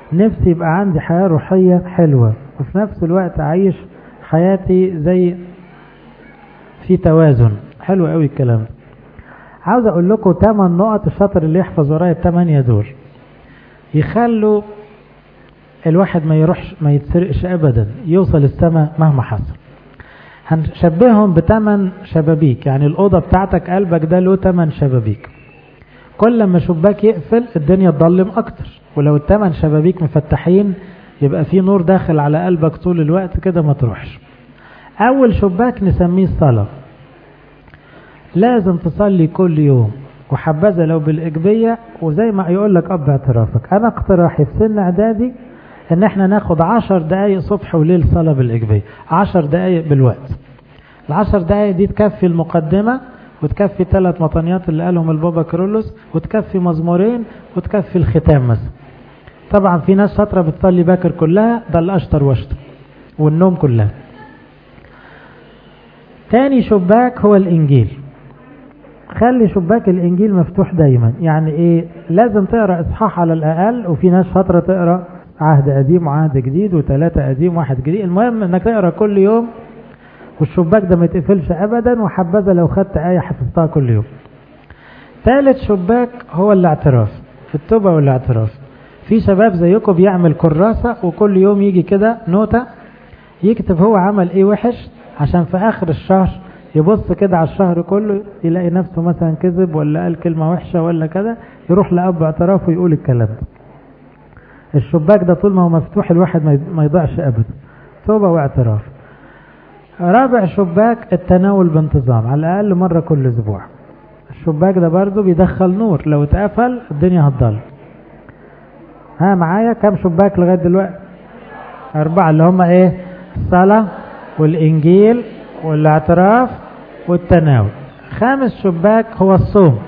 نفسي يبقى عندي حياة روحية حلوة وفي نفس الوقت أعيش حياتي زي في توازن حلو قوي الكلام ده عاوز اقول لكم 8 نقط الشاطر اللي يحفظ ورايا الثمانية دول يخلوا الواحد ما يروحش ما يتسرقش ابدا يوصل السماء مهما حصل هنشبههم بثمان شبابيك يعني الأوضة بتاعتك قلبك ده له ثمان شبابيك كل ما شباك يقفل الدنيا تضلم أكتر ولو الثمان شبابيك مفتحين يبقى في نور داخل على قلبك طول الوقت كده ما تروحش أول شباك نسميه الصلاة لازم تصلي كل يوم وحبذا لو بالإجبية وزي ما يقول لك أب اعترافك أنا اقتراحي في سن إعدادي إن احنا ناخد عشر دقايق صبح وليل صلاة بالإجبية عشر دقايق بالوقت العشر دقايق دي تكفي المقدمة وتكفي ثلاث مطنيات اللي قالهم البابا كرولوس وتكفي مزمورين وتكفي الختام مثلا طبعا في ناس شاطرة بتصلي باكر كلها ده الأشطر واشطر والنوم كلها تاني شباك هو الإنجيل خلي شباك الإنجيل مفتوح دايما يعني إيه لازم تقرأ إصحاح على الأقل وفي ناس شاطرة تقرأ عهد قديم وعهد جديد وثلاثة قديم واحد جديد المهم إنك تقرأ كل يوم والشباك ده ما يتقفلش أبدا وحبذا لو خدت آية حفظتها كل يوم ثالث شباك هو الاعتراف التوبة والاعتراف في شباب زيكم بيعمل كراسة وكل يوم يجي كده نوتة يكتب هو عمل ايه وحش عشان في اخر الشهر يبص كده على الشهر كله يلاقي نفسه مثلا كذب ولا قال كلمة وحشة ولا كده يروح لأب اعتراف ويقول الكلام ده الشباك ده طول ما هو مفتوح الواحد ما يضيعش ابدا توبة واعتراف رابع شباك التناول بانتظام على الاقل مرة كل اسبوع الشباك ده برضه بيدخل نور لو اتقفل الدنيا هتضل ها معايا كم شباك لغاية دلوقتي أربعة اللي هم إيه الصلاة والإنجيل والاعتراف والتناول خامس شباك هو الصوم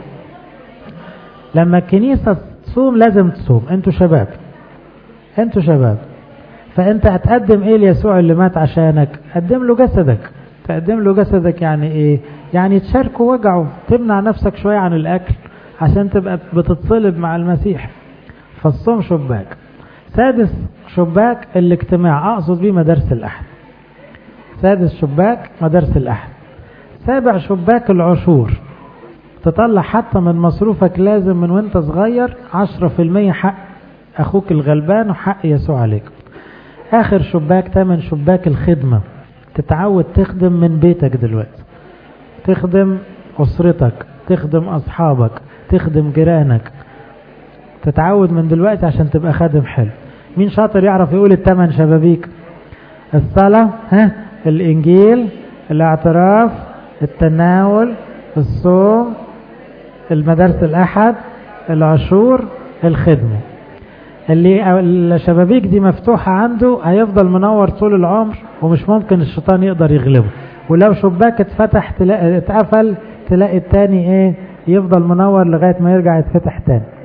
لما الكنيسة تصوم لازم تصوم انتوا شباب انتوا شباب فانت هتقدم ايه ليسوع اللي مات عشانك قدم له جسدك تقدم له جسدك يعني ايه يعني تشاركه وجعه تمنع نفسك شوية عن الاكل عشان تبقى بتتصلب مع المسيح فالصوم شباك سادس شباك الاجتماع اقصد بيه مدارس الاحد سادس شباك مدارس الاحد سابع شباك العشور تطلع حتى من مصروفك لازم من وانت صغير عشرة في المية حق اخوك الغلبان وحق يسوع عليك اخر شباك تمن شباك الخدمة تتعود تخدم من بيتك دلوقتي تخدم اسرتك تخدم اصحابك تخدم جيرانك تتعود من دلوقتي عشان تبقى خادم حلو مين شاطر يعرف يقول الثمان شبابيك الصلاة ها الانجيل الاعتراف التناول الصوم المدارس الاحد العشور الخدمة اللي الشبابيك دي مفتوحة عنده هيفضل منور طول العمر ومش ممكن الشيطان يقدر يغلبه ولو شباك اتفتح تلاقي اتقفل تلاقي التاني ايه يفضل منور لغاية ما يرجع يتفتح تاني